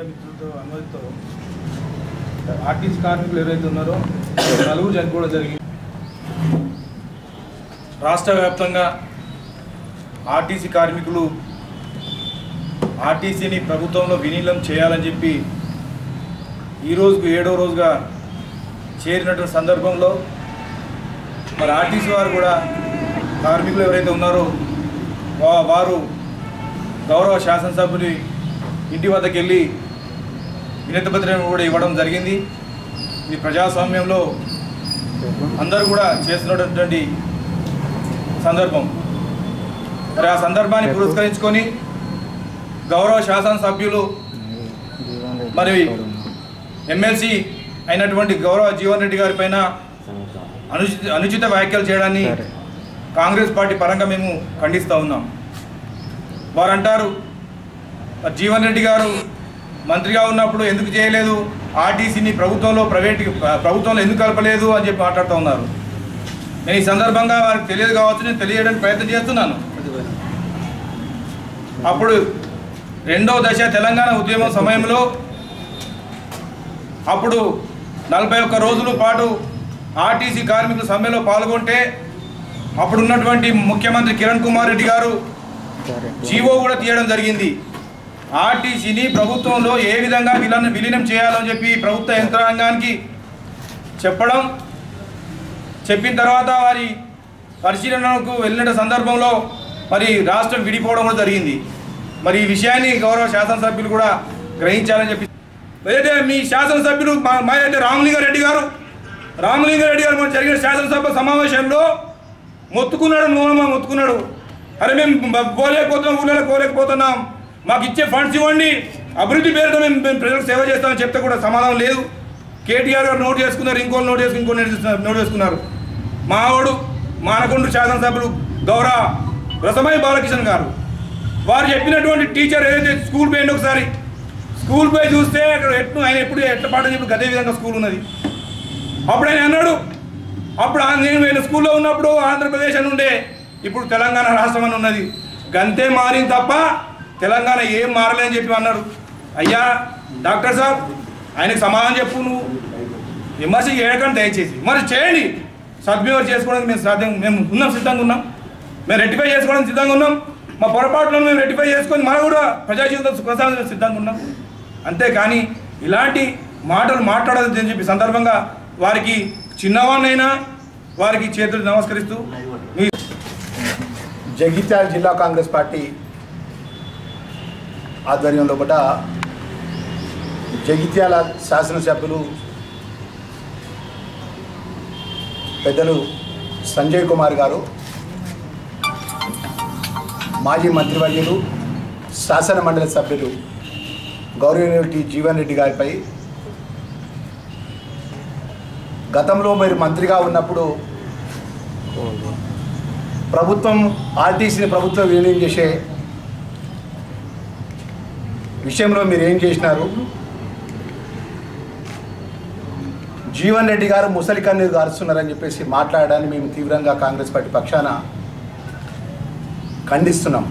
మిత్రులతో అనుమతితో ఆర్టీసీ కార్మికులు ఎవరైతే ఉన్నారో నలుగురు చనిపోవడం జరిగింది రాష్ట్ర వ్యాప్తంగా ఆర్టీసీ కార్మికులు ఆర్టీసీని ప్రభుత్వంలో విలీనం చేయాలని చెప్పి ఈ రోజుకు ఏడో రోజుగా చేరినటువంటి సందర్భంలో మరి ఆర్టీసీ వారు కూడా కార్మికులు ఎవరైతే ఉన్నారో వా- వారు గౌరవ శాసనసభ్యుని ఇంటి వద్దకు వెళ్ళి వినతి పత్రం కూడా ఇవ్వడం జరిగింది ఇది ప్రజాస్వామ్యంలో అందరూ కూడా చేస్తున్నటువంటి సందర్భం మరి ఆ సందర్భాన్ని పురస్కరించుకొని గౌరవ శాసనసభ్యులు మరి ఎమ్మెల్సీ అయినటువంటి గౌరవ జీవన్ రెడ్డి గారి పైన అనుచిత అనుచిత వ్యాఖ్యలు చేయడాన్ని కాంగ్రెస్ పార్టీ పరంగా మేము ఖండిస్తూ ఉన్నాం వారు అంటారు మరి జీవన్ రెడ్డి గారు మంత్రిగా ఉన్నప్పుడు ఎందుకు చేయలేదు ఆర్టీసీని ప్రభుత్వంలో ప్రైవేట్ ప్రభుత్వంలో ఎందుకు కలపలేదు అని చెప్పి మాట్లాడుతూ ఉన్నారు నేను ఈ సందర్భంగా వారికి తెలియదు కావచ్చు నేను తెలియడానికి ప్రయత్నం చేస్తున్నాను అప్పుడు రెండవ దశ తెలంగాణ ఉద్యమం సమయంలో అప్పుడు నలభై ఒక్క రోజుల పాటు ఆర్టీసీ కార్మికుల సమ్మెలో పాల్గొంటే అప్పుడున్నటువంటి ముఖ్యమంత్రి కిరణ్ కుమార్ రెడ్డి గారు జీవో కూడా తీయడం జరిగింది ఆర్టీసీని ప్రభుత్వంలో ఏ విధంగా విలీనం విలీనం చేయాలని చెప్పి ప్రభుత్వ యంత్రాంగానికి చెప్పడం చెప్పిన తర్వాత వారి పరిశీలనకు వెళ్ళిన సందర్భంలో మరి రాష్ట్రం విడిపోవడం కూడా జరిగింది మరి ఈ విషయాన్ని గౌరవ శాసనసభ్యులు కూడా గ్రహించాలని చెప్పి ఏదైతే మీ శాసనసభ్యులు మా మా అయితే రామలింగారెడ్డి గారు రామలింగారెడ్డి గారు మన జరిగిన శాసనసభ సమావేశంలో మొత్తుకున్నాడు నూనె మొత్తుకున్నాడు అరే మేము బ- పోలేకపోతున్నాం ఊళ్ళో పోలేకపోతున్నాం మాకు ఇచ్చే ఫండ్స్ ఇవ్వండి అభివృద్ధి పేరుతో మేము మేము ప్రజలకు సేవ చేస్తామని చెప్తే కూడా సమాధానం లేదు కేటీఆర్ గారు నోట్ చేసుకున్నారు ఇంకోటి నోట్ చేసుకుని ఇంకో నోట్ చేసుకున్నారు మావాడు మానకొండ శాసనసభ్యులు గౌరవ రసమై బాలకిషన్ గారు వారు చెప్పినటువంటి టీచర్ ఏదైతే స్కూల్ పోయింది ఒకసారి స్కూల్ పోయి చూస్తే అక్కడ ఎట్లు ఆయన ఎప్పుడు ఎట్ల పాట చెప్పి అదే విధంగా స్కూల్ ఉన్నది అప్పుడు ఆయన అన్నాడు అప్పుడు ఆ- నేను వెళ్ళిన స్కూల్లో ఉన్నప్పుడు ఆంధ్రప్రదేశ్ అని ఉండే ఇప్పుడు తెలంగాణ రాష్ట్రం అని ఉన్నది గంతే మారింది తప్ప తెలంగాణ ఏం మారలేని చెప్పి అన్నారు అయ్యా డాక్టర్ సాబ్ ఆయనకు సమాధానం చెప్పు నువ్వు విమర్శ చేయకండి దయచేసి మరి చేయండి సద్విమర్శ చేసుకోవడానికి మేము సాధ్యం మేము ఉన్నాం సిద్ధంగా ఉన్నాం మేము రెక్టిఫై చేసుకోవడానికి సిద్ధంగా ఉన్నాం మా పొరపాట్లను మేము రెక్టిఫై చేసుకొని మనం కూడా ప్రజా జీవితం కొనసాగించడానికి సిద్ధంగా ఉన్నాం అంతేకాని ఇలాంటి మాటలు మాట్లాడదు అని చెప్పి సందర్భంగా వారికి చిన్నవాడినైనా వారికి చేతులు నమస్కరిస్తూ మీ జగిత్యాల జిల్లా కాంగ్రెస్ పార్టీ ఆధ్వర్యంలో పట జగిత్యాల శాసనసభ్యులు పెద్దలు సంజయ్ కుమార్ గారు మాజీ మంత్రివర్యులు శాసన మండలి సభ్యులు గౌరవనీయులు టి జీవన్ రెడ్డి గారిపై గతంలో మీరు మంత్రిగా ఉన్నప్పుడు ప్రభుత్వం ఆర్టీసీని ప్రభుత్వం విలీనం చేసే విషయంలో మీరు ఏం చేసినారు జీవన్ రెడ్డి గారు ముసలి కన్నీరు గారుస్తున్నారని చెప్పేసి మాట్లాడడాన్ని మేము తీవ్రంగా కాంగ్రెస్ పార్టీ పక్షాన ఖండిస్తున్నాం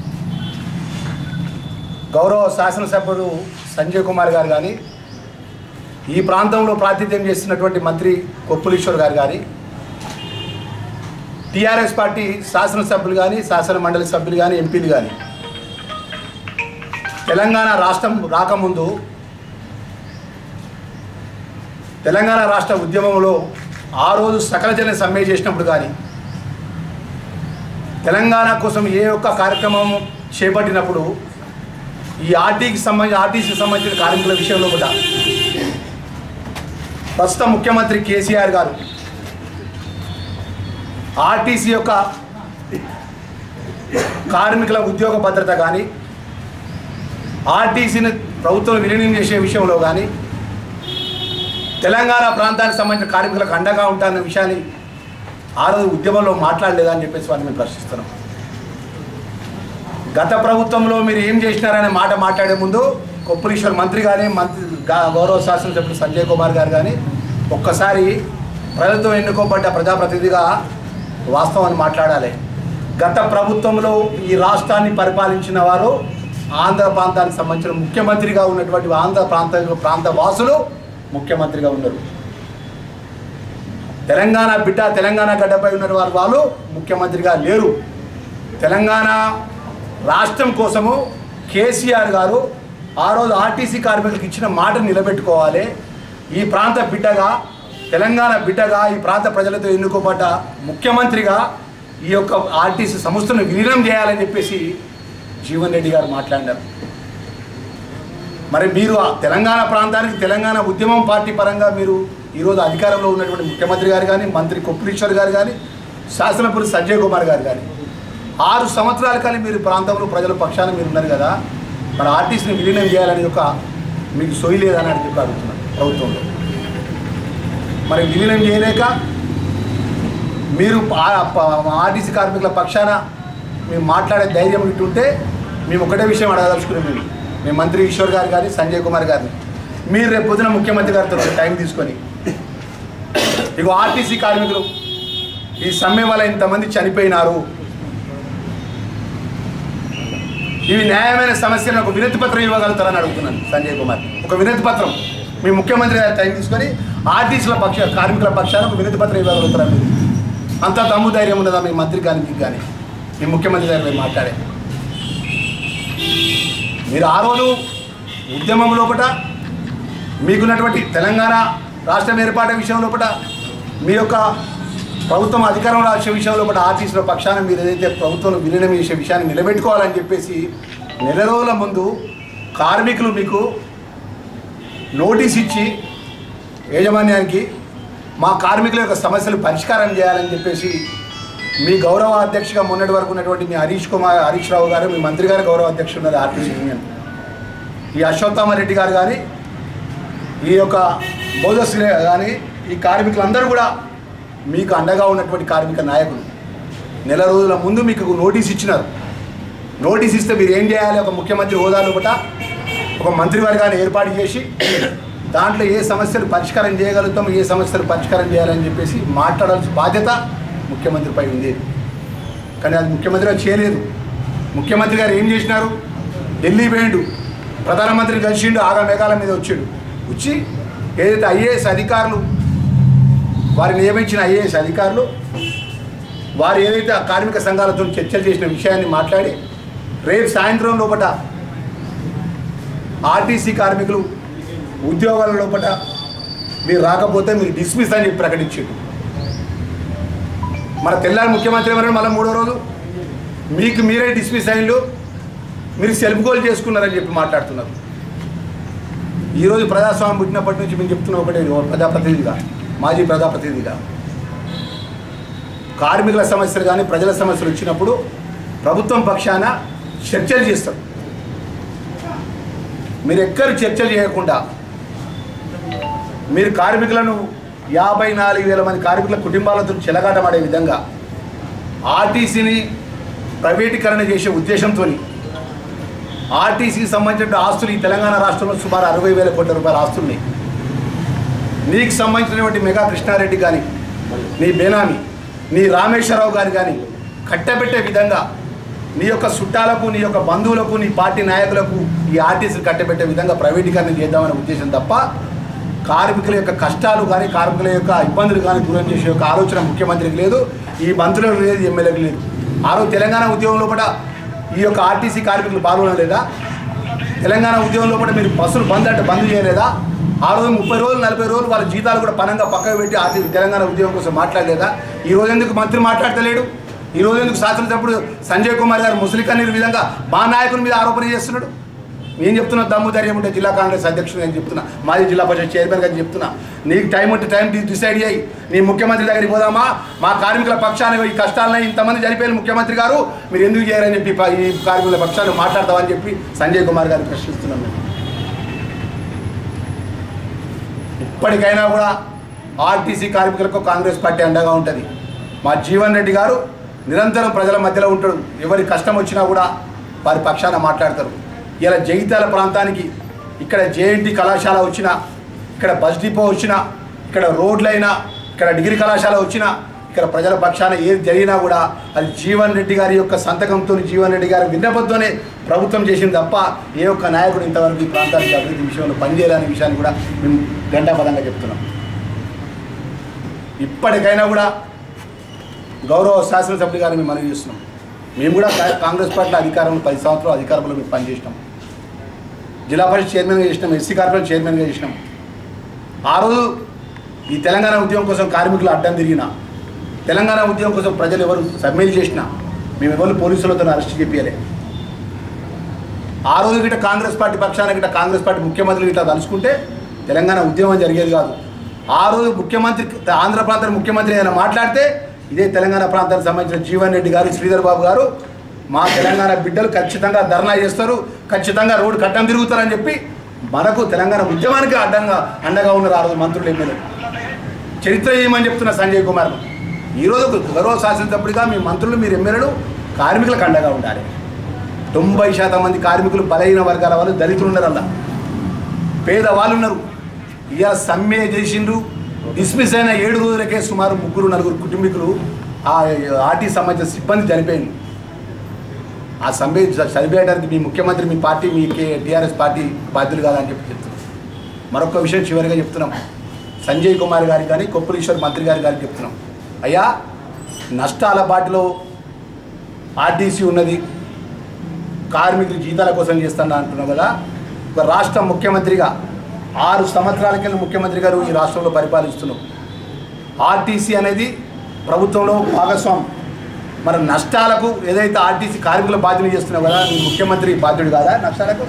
గౌరవ శాసనసభ్యుడు సంజయ్ కుమార్ గారు కానీ ఈ ప్రాంతంలో ప్రాతినిధ్యం చేస్తున్నటువంటి మంత్రి కొప్పులీశ్వర్ గారు కానీ టీఆర్ఎస్ పార్టీ శాసనసభ్యులు కానీ శాసన మండలి సభ్యులు కానీ ఎంపీలు కానీ తెలంగాణ రాష్ట్రం రాకముందు తెలంగాణ రాష్ట్ర ఉద్యమంలో ఆ రోజు సకల జన సమ్మె చేసినప్పుడు కానీ తెలంగాణ కోసం ఏ ఒక్క కార్యక్రమం చేపట్టినప్పుడు ఈ ఆర్టీకి సంబంధించి ఆర్టీసీకి సంబంధించిన కార్మికుల విషయంలో కూడా ప్రస్తుత ముఖ్యమంత్రి కేసీఆర్ గారు ఆర్టీసీ యొక్క కార్మికుల ఉద్యోగ భద్రత కానీ ఆర్టీసీని ప్రభుత్వం విలీనం చేసే విషయంలో కానీ తెలంగాణ ప్రాంతానికి సంబంధించిన కార్మికులకు అండగా ఉంటారన్న విషయాన్ని ఆ రోజు ఉద్యమంలో మాట్లాడలేదని చెప్పేసి వారిని మేము ప్రశ్నిస్తున్నాం గత ప్రభుత్వంలో మీరు ఏం చేసినారనే మాట మాట్లాడే ముందు కొప్పులీశ్వర్ మంత్రి కానీ మంత్రి గా- గౌరవ శాసనసభ్యులు సంజయ్ కుమార్ గారు కానీ ఒక్కసారి ప్రజలతో ఎన్నుకోబడ్డ ప్రజాప్రతినిధిగా వాస్తవాన్ని మాట్లాడాలి గత ప్రభుత్వంలో ఈ రాష్ట్రాన్ని పరిపాలించిన వారు ఆంధ్ర ప్రాంతానికి సంబంధించిన ముఖ్యమంత్రిగా ఉన్నటువంటి ఆంధ్ర ప్రాంత ప్రాంత వాసులు ముఖ్యమంత్రిగా ఉన్నారు తెలంగాణ బిడ్డ తెలంగాణ గడ్డపై ఉన్న వారు వాళ్ళు ముఖ్యమంత్రిగా లేరు తెలంగాణ రాష్ట్రం కోసము కేసీఆర్ గారు ఆ రోజు ఆర్టీసీ కార్మికులకు ఇచ్చిన మాట నిలబెట్టుకోవాలి ఈ ప్రాంత బిడ్డగా తెలంగాణ బిడ్డగా ఈ ప్రాంత ప్రజలతో ఎన్నుకోబడ్డ ముఖ్యమంత్రిగా ఈ యొక్క ఆర్టీసీ సంస్థను విలీనం చేయాలని చెప్పేసి జీవన్ రెడ్డి గారు మాట్లాడారు మరి మీరు ఆ తెలంగాణ ప్రాంతానికి తెలంగాణ ఉద్యమం పార్టీ పరంగా మీరు ఈరోజు అధికారంలో ఉన్నటువంటి ముఖ్యమంత్రి గారు కానీ మంత్రి కొప్పులీశ్వర్ గారు కానీ శాసనపూరి సంజయ్ కుమార్ గారు కానీ ఆరు సంవత్సరాల కానీ మీరు ఈ ప్రాంతంలో ప్రజల పక్షాన మీరు ఉన్నారు కదా మరి ఆర్టీసీని విలీనం చేయాలని ఒక మీకు సొయి లేదని అని చెప్పి అడుగుతున్నాను ప్రభుత్వంలో మరి విలీనం చేయలేక మీరు ఆ- ప- ఆర్టీసీ కార్మికుల పక్షాన మేము మాట్లాడే ధైర్యం ఇటుంటే మేము ఒకటే విషయం అడగదలుచుకున్నాం మేము మేము మంత్రి ఈశ్వర్ గారు కానీ సంజయ్ కుమార్ గారిని మీరు రేపు పొద్దున ముఖ్యమంత్రి గారితో ఒక టైం తీసుకొని ఇక ఆర్టీసీ కార్మికులు ఈ సమ్మె వల్ల ఇంతమంది చనిపోయినారు ఇవి న్యాయమైన సమస్యలను ఒక వినతి పత్రం ఇవ్వగలుగుతారని అడుగుతున్నాను సంజయ్ కుమార్ ఒక వినతి పత్రం మీ ముఖ్యమంత్రి గారి టైం తీసుకొని ఆర్టీసీల పక్ష కార్మికుల పక్షాన ఒక వినతి పత్రం ఇవ్వగలుగుతారా మీరు అంత దమ్ము ధైర్యం ఉన్నదా మీ మంత్రి కానీ మీకు కానీ మీ ముఖ్యమంత్రి గారు మీరు మాట్లాడే మీరు ఆ రోజు ఉద్యమం లోపట మీకున్నటువంటి తెలంగాణ రాష్ట్రం ఏర్పాటు విషయం లోపల మీ యొక్క ప్రభుత్వం అధికారంలో వచ్చే విషయం లోపల ఆర్టీసీల పక్షాన మీరు ఏదైతే ప్రభుత్వంలో విలీనం చేసే విషయాన్ని నిలబెట్టుకోవాలని చెప్పేసి నెల రోజుల ముందు కార్మికులు మీకు నోటీస్ ఇచ్చి యాజమాన్యానికి మా కార్మికుల యొక్క సమస్యలు పరిష్కారం చేయాలని చెప్పేసి మీ గౌరవ అధ్యక్షుగా మొన్నటి వరకు ఉన్నటువంటి మీ హరీష్ కుమార్ హరీష్ రావు గారు మీ మంత్రి గారు గౌరవ అధ్యక్షుడు ఉన్నారు ఆర్టీసీ యూనియన్ ఈ అశ్వత్థామరెడ్డి గారు కానీ ఈ యొక్క బోధశ్రీ కానీ ఈ కార్మికులందరూ కూడా మీకు అండగా ఉన్నటువంటి కార్మిక నాయకులు నెల రోజుల ముందు మీకు నోటీస్ ఇచ్చినారు నోటీస్ ఇస్తే మీరు ఏం చేయాలి ఒక ముఖ్యమంత్రి హోదాలో కూడా ఒక మంత్రివర్గాన్ని ఏర్పాటు చేసి దాంట్లో ఏ సమస్యలు పరిష్కారం చేయగలుగుతాం ఏ సమస్యలు పరిష్కారం చేయాలని చెప్పేసి మాట్లాడాల్సిన బాధ్యత ముఖ్యమంత్రిపై ఉంది కానీ అది ముఖ్యమంత్రి గారు చేయలేదు ముఖ్యమంత్రి గారు ఏం చేసినారు ఢిల్లీ పోయిండు ప్రధానమంత్రిని కలిసిండు ఆగా మేఘాల మీద వచ్చాడు వచ్చి ఏదైతే ఐఏఎస్ అధికారులు వారిని నియమించిన ఐఏఎస్ అధికారులు వారు ఏదైతే ఆ కార్మిక సంఘాలతో చర్చలు చేసిన విషయాన్ని మాట్లాడి రేపు సాయంత్రం లోపల ఆర్టీసీ కార్మికులు ఉద్యోగాల లోపల మీరు రాకపోతే మీరు డిస్మిస్ అని చెప్పి ప్రకటించారు మన తెల్లారి ముఖ్యమంత్రి ఎవరైనా మళ్ళీ మూడో రోజు మీకు మీరే డిస్మిస్ అయ్యిండు మీరు సెల్ఫ్ గోల్ చేసుకున్నారని చెప్పి మాట్లాడుతున్నారు ఈరోజు ప్రజాస్వామ్యం పుట్టినప్పటి నుంచి మేము చెప్తున్న ఒకటే ఓ ప్రజాప్రతినిధిగా మాజీ ప్రజాప్రతినిధిగా కార్మికుల సమస్యలు కానీ ప్రజల సమస్యలు వచ్చినప్పుడు ప్రభుత్వం పక్షాన చర్చలు చేస్తారు మీరు ఎక్కరు చర్చలు చేయకుండా మీరు కార్మికులను యాభై నాలుగు వేల మంది కార్మికుల కుటుంబాలతో చెలగాటమాడే విధంగా ఆర్టీసీని ప్రైవేటీకరణ చేసే ఉద్దేశంతో ఆర్టీసీకి సంబంధించిన ఆస్తులు ఈ తెలంగాణ రాష్ట్రంలో సుమారు అరవై వేల కోట్ల రూపాయల ఆస్తులున్నాయి నీకు సంబంధించినటువంటి మెగా కృష్ణారెడ్డి కానీ నీ బేనామి నీ రామేశ్వరరావు గారు కానీ కట్టబెట్టే విధంగా నీ యొక్క చుట్టాలకు నీ యొక్క బంధువులకు నీ పార్టీ నాయకులకు ఈ ఆర్టీసీలు కట్టబెట్టే విధంగా ప్రైవేటీకరణ చేద్దామనే ఉద్దేశం తప్ప కార్మికుల యొక్క కష్టాలు కానీ కార్మికుల యొక్క ఇబ్బందులు కానీ దూరం చేసే యొక్క ఆలోచన ముఖ్యమంత్రికి లేదు ఈ మంత్రులకు లేదు ఎమ్మెల్యేలకు లేదు ఆ రోజు తెలంగాణ ఉద్యమంలో కూడా ఈ యొక్క ఆర్టీసీ కార్మికులు పాల్గొనలేదా తెలంగాణ ఉద్యమంలో కూడా మీరు బస్సులు బంద్ అంటే బంద్ చేయలేదా ఆ రోజు ముప్పై రోజులు నలభై రోజులు వాళ్ళ జీతాలు కూడా పనంగా పక్కకు పెట్టి ఆర్టీ తెలంగాణ ఉద్యమం కోసం మాట్లాడలేదా ఈ రోజు ఎందుకు మంత్రి మాట్లాడతలేడు ఈ రోజు ఎందుకు శాసనసభ్యుడు సంజయ్ కుమార్ గారు ముసలి కన్నీరు విధంగా మా నాయకుల మీద ఆరోపణ చేస్తున్నాడు నేను చెప్తున్నా దమ్ము ధైర్యం ఉంటే జిల్లా కాంగ్రెస్ అధ్యక్షుడు నేను చెప్తున్నా మాజీ జిల్లా పరిషత్ చైర్మన్ గారు చెప్తున్నా నీకు టైం ఉంటే టైం డిసైడ్ చేయి నీ ముఖ్యమంత్రి దగ్గరికి పోదామా మా కార్మికుల పక్షాన ఈ కష్టాలని ఇంతమంది చనిపోయిన ముఖ్యమంత్రి గారు మీరు ఎందుకు చేయరని చెప్పి ప- ఈ కార్మికుల పక్షాన్ని మాట్లాడతామని చెప్పి సంజయ్ కుమార్ గారిని ప్రశ్నిస్తున్నాం మేము ఇప్పటికైనా కూడా ఆర్టీసీ కార్మికులకు కాంగ్రెస్ పార్టీ అండగా ఉంటుంది మా జీవన్ రెడ్డి గారు నిరంతరం ప్రజల మధ్యలో ఉంటాడు ఎవరి కష్టం వచ్చినా కూడా వారి పక్షాన మాట్లాడతారు ఇలా జగిత్యాల ప్రాంతానికి ఇక్కడ జేఎన్టీ కళాశాల వచ్చినా ఇక్కడ బస్ డిపో వచ్చినా ఇక్కడ రోడ్లైనా ఇక్కడ డిగ్రీ కళాశాల వచ్చినా ఇక్కడ ప్రజల పక్షాన ఏది జరిగినా కూడా అది జీవన్ రెడ్డి గారి యొక్క సంతకంతో జీవన్ రెడ్డి గారి విన్నపంతోనే ప్రభుత్వం చేసింది తప్ప ఏ ఒక్క నాయకుడు ఇంతవరకు ఈ ప్రాంతానికి అభివృద్ధి విషయంలో పనిచేయాలనే విషయాన్ని కూడా మేము గంటాపదంగా చెప్తున్నాం ఇప్పటికైనా కూడా గౌరవ శాసనసభ్యులు గారిని మేము మనవి చేస్తున్నాం మేము కూడా కా- కాంగ్రెస్ పార్టీ అధికారంలో పది సంవత్సరాలు అధికారంలో మేము పనిచేసినాం జిల్లా పరిషత్ చైర్మన్గా చేసినాం ఎస్సీ కార్పొరేషన్ చైర్మన్గా చేసినాం ఆ రోజు ఈ తెలంగాణ ఉద్యమం కోసం కార్మికులు అడ్డం తిరిగిన తెలంగాణ ఉద్యమం కోసం ప్రజలు ఎవరు సమ్మెలు చేసినా మేము ఎవరు పోలీసులతో అరెస్ట్ చేపియలే ఆ రోజు గిట్ట కాంగ్రెస్ పార్టీ పక్షాన గిట్ట కాంగ్రెస్ పార్టీ ముఖ్యమంత్రి గిట్ట తలుచుకుంటే తెలంగాణ ఉద్యమం జరిగేది కాదు ఆ రోజు ముఖ్యమంత్రి ఆంధ్ర ప్రాంత ముఖ్యమంత్రి ఏదైనా మాట్లాడితే ఇదే తెలంగాణ ప్రాంతానికి సంబంధించిన జీవన్ రెడ్డి గారు శ్రీధర్ బాబు గారు మా తెలంగాణ బిడ్డలు ఖచ్చితంగా ధర్నా చేస్తారు ఖచ్చితంగా రోడ్డు కట్టం తిరుగుతారని చెప్పి మనకు తెలంగాణ ఉద్యమానికి అడ్డంగా అండగా ఉన్నారు ఆ రోజు మంత్రులు ఎమ్మెల్యేలు చరిత్ర ఏమని చెప్తున్న సంజయ్ కుమార్ ఈరోజు గౌరవ శాసనసభ్యుడిగా మీ మంత్రులు మీరు ఎమ్మెల్యేలు కార్మికులకు అండగా ఉండాలి తొంభై శాతం మంది కార్మికులు బలహీన వర్గాల వాళ్ళు దళితులు ఉన్నారు అలా పేదవాళ్ళు ఉన్నారు ఇవాళ సమ్మె చేసిండ్రు డిస్మిస్ అయిన ఏడు రోజులకే సుమారు ముగ్గురు నలుగురు కుటుంబీకులు ఆ ఆర్టీ సంబంధించిన సిబ్బంది చనిపోయింది ఆ సమ్మె చ- చనిపోయడానికి మీ ముఖ్యమంత్రి మీ పార్టీ మీ టీఆర్ఎస్ పార్టీ బాధ్యులు కాదని చెప్పి చెప్తున్నాం మరొక విషయం చివరిగా చెప్తున్నాం సంజయ్ కుమార్ గారికి కానీ కొప్పులీశ్వర్ మంత్రి గారి గారికి చెప్తున్నాం అయ్యా నష్టాల బాటలో ఆర్టీసీ ఉన్నది కార్మికులు జీతాల కోసం చేస్తాను అంటున్నావు కదా ఒక రాష్ట్ర ముఖ్యమంత్రిగా ఆరు సంవత్సరాల కింద ముఖ్యమంత్రి గారు ఈ రాష్ట్రంలో పరిపాలిస్తున్నాం ఆర్టీసీ అనేది ప్రభుత్వంలో భాగస్వామి మరి నష్టాలకు ఏదైతే ఆర్టీసీ కార్మికుల బాధ్యత చేస్తున్నావు కదా నీ ముఖ్యమంత్రి బాధ్యుడు కాదా నష్టాలకు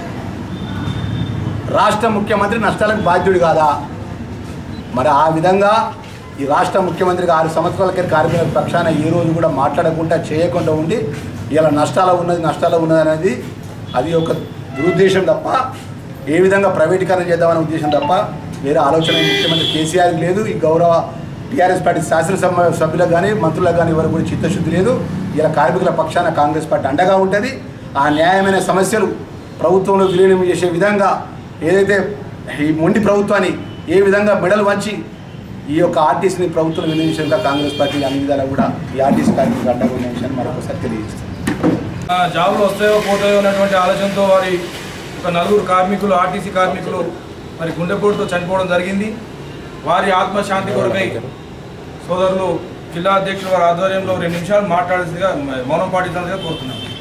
రాష్ట్ర ముఖ్యమంత్రి నష్టాలకు బాధ్యుడు కాదా మరి ఆ విధంగా ఈ రాష్ట్ర ముఖ్యమంత్రిగా ఆరు సంవత్సరాల క్రితం కార్మికుల పక్షాన ఏ రోజు కూడా మాట్లాడకుండా చేయకుండా ఉండి ఇలా నష్టాలు ఉన్నది నష్టాలు ఉన్నది అనేది అది ఒక దురుద్దేశం తప్ప ఏ విధంగా ప్రైవేటీకరణ చేద్దామనే ఉద్దేశం తప్ప వేరే ఆలోచన ముఖ్యమంత్రి కేసీఆర్కి లేదు ఈ గౌరవ టీఆర్ఎస్ పార్టీ శాసనసభ సభ్యులకు కానీ మంత్రులకు కానీ ఎవరు కూడా చిత్తశుద్ధి లేదు ఇలా కార్మికుల పక్షాన కాంగ్రెస్ పార్టీ అండగా ఉంటుంది ఆ న్యాయమైన సమస్యలు ప్రభుత్వంలో విలీనం చేసే విధంగా ఏదైతే ఈ మొండి ప్రభుత్వాన్ని ఏ విధంగా మెడలు వంచి ఈ యొక్క ఆర్టీసీని ప్రభుత్వం వినియోగించగా కాంగ్రెస్ పార్టీ అన్ని విధాలా కూడా ఈ ఆర్టీసీ కార్మికులకు అండగా ఉన్న విషయాన్ని మరొకసారి తెలియజేస్తుంది ఆ, జాబులు వస్తాయో పోతాయో అన్నటువంటి ఆలోచనతో వారి ఒక నలుగురు కార్మికులు ఆర్టీసీ కార్మికులు మరి గుండెపోటుతో చనిపోవడం జరిగింది వారి ఆత్మశాంతి కొరకై సోదరులు జిల్లా అధ్యక్షుల వారి ఆధ్వర్యంలో రెండు నిమిషాలు మాట్లాడాల్సిందిగా మౌనం పాటించాల్సిందిగా కోరుతున్నాను